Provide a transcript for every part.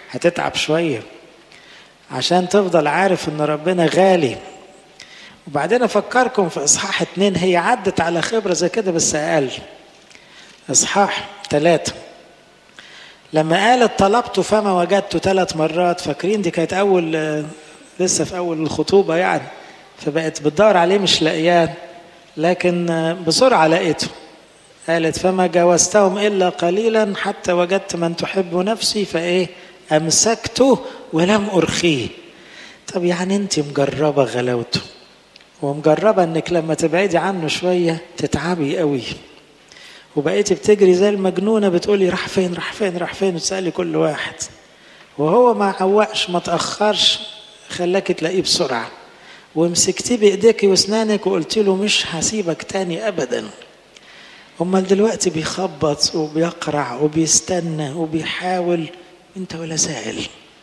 هتتعب شوية عشان تفضل عارف ان ربنا غالي وبعدين افكركم في اصحاح اتنين هي عدت على خبرة زي كده بس اقل اصحاح ثلاثة لما قالت طلبت فما وجدت ثلاث مرات فاكرين دي كانت اول لسه في اول الخطوبة يعني فبقت بتدور عليه مش لاقياه لكن بسرعة لقيته قالت فما جاوزتهم إلا قليلا حتى وجدت من تحب نفسي فإيه أمسكته ولم أرخيه طب يعني أنت مجربة غلاوته ومجربة أنك لما تبعدي عنه شوية تتعبي قوي وبقيتي بتجري زي المجنونة بتقولي راح فين راح فين راح فين وتسألي كل واحد وهو ما عوقش ما تأخرش خلاك تلاقيه بسرعة ومسكتيه بايديك واسنانك وقلت له مش هسيبك تاني ابدا امال دلوقتي بيخبط وبيقرع وبيستنى وبيحاول انت ولا سائل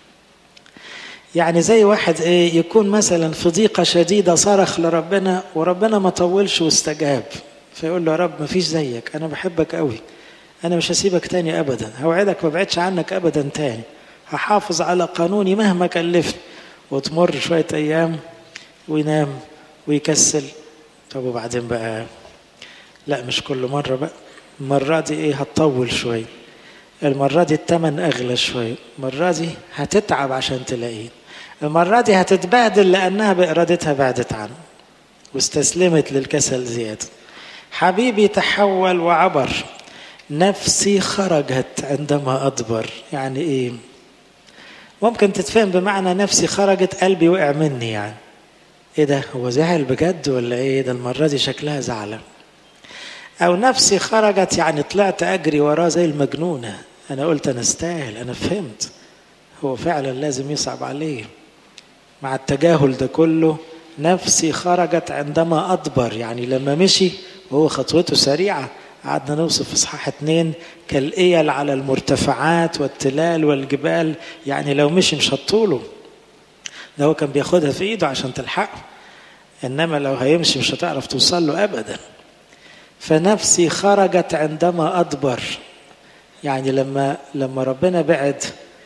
يعني زي واحد ايه يكون مثلا في ضيقه شديده صرخ لربنا وربنا ما طولش واستجاب فيقول له يا رب ما فيش زيك انا بحبك قوي انا مش هسيبك تاني ابدا هوعدك ما بعدش عنك ابدا تاني هحافظ على قانوني مهما كلفني وتمر شويه ايام وينام ويكسل طب وبعدين بقى لا مش كل مرة بقى المرة دي ايه هتطول شوية المرة دي التمن أغلى شوية المرة دي هتتعب عشان تلاقيه المرة دي هتتبهدل لأنها بإرادتها بعدت عنه واستسلمت للكسل زيادة حبيبي تحول وعبر نفسي خرجت عندما أدبر يعني إيه ممكن تتفهم بمعنى نفسي خرجت قلبي وقع مني يعني ايه ده هو زعل بجد ولا ايه ده المرة دي شكلها زعلة او نفسي خرجت يعني طلعت اجري وراه زي المجنونة انا قلت انا استاهل انا فهمت هو فعلا لازم يصعب عليه مع التجاهل ده كله نفسي خرجت عندما أدبر يعني لما مشي وهو خطوته سريعة قعدنا نوصف في اصحاح اتنين كالإيل على المرتفعات والتلال والجبال يعني لو مشي مش هتطوله ده هو كان بياخدها في ايده عشان تلحقه انما لو هيمشي مش هتعرف توصل له ابدا فنفسي خرجت عندما ادبر يعني لما لما ربنا بعد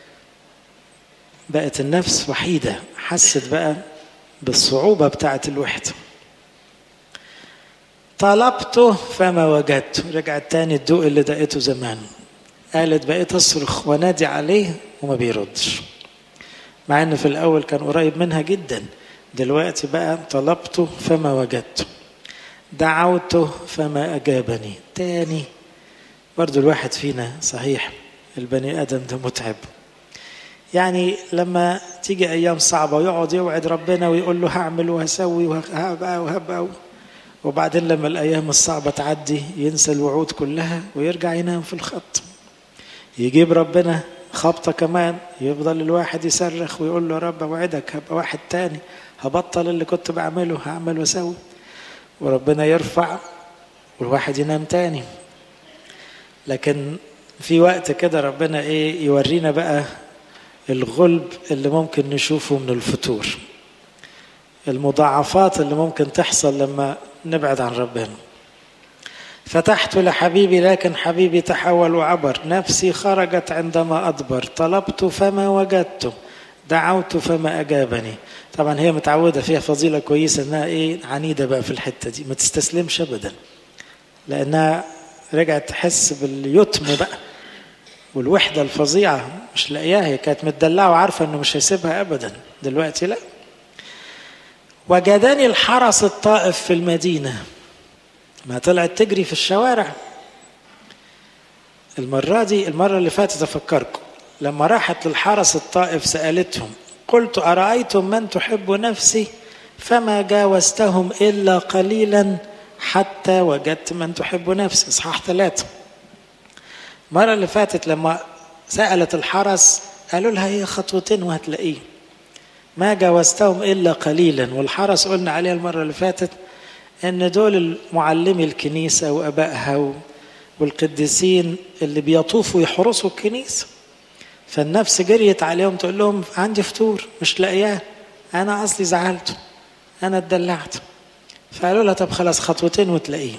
بقت النفس وحيده حست بقى بالصعوبه بتاعه الوحده طلبته فما وجدته رجعت تاني الضوء اللي دقته زمان قالت بقيت اصرخ ونادي عليه وما بيردش مع ان في الاول كان قريب منها جدا دلوقتي بقى طلبته فما وجدته دعوته فما اجابني تاني برضو الواحد فينا صحيح البني ادم ده متعب يعني لما تيجي ايام صعبه ويقعد يوعد ربنا ويقول له هعمل وهسوي وهبقى وهبقى وبعدين لما الايام الصعبه تعدي ينسى الوعود كلها ويرجع ينام في الخط يجيب ربنا خبطة كمان يفضل الواحد يصرخ ويقول له يا رب اوعدك هبقى واحد تاني هبطل اللي كنت بعمله هعمل واسوي وربنا يرفع والواحد ينام تاني لكن في وقت كده ربنا ايه يورينا بقى الغلب اللي ممكن نشوفه من الفتور المضاعفات اللي ممكن تحصل لما نبعد عن ربنا فتحت لحبيبي لكن حبيبي تحول وعبر نفسي خرجت عندما أدبر طلبت فما وجدته دعوت فما أجابني طبعا هي متعودة فيها فضيلة كويسة إنها إيه عنيدة بقى في الحتة دي ما تستسلمش أبدا لأنها رجعت تحس باليتم بقى والوحدة الفظيعة مش لاقياها هي كانت متدلعة وعارفة إنه مش هيسيبها أبدا دلوقتي لا وجدني الحرس الطائف في المدينة ما طلعت تجري في الشوارع المرة دي المرة اللي فاتت أفكركم لما راحت للحرس الطائف سألتهم قلت أرأيتم من تحب نفسي فما جاوزتهم إلا قليلا حتى وجدت من تحب نفسي إصحاح ثلاثة المرة اللي فاتت لما سألت الحرس قالوا لها هي خطوتين وهتلاقيه ما جاوزتهم إلا قليلا والحرس قلنا عليها المرة اللي فاتت ان دول معلمي الكنيسه وابائها والقديسين اللي بيطوفوا يحرسوا الكنيسه فالنفس جريت عليهم تقول لهم عندي فطور مش لاقياه انا اصلي زعلت انا اتدلعت فقالوا لها طب خلاص خطوتين وتلاقيه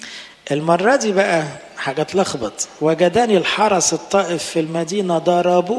المره دي بقى حاجه تلخبط وجداني الحرس الطائف في المدينه ضربوه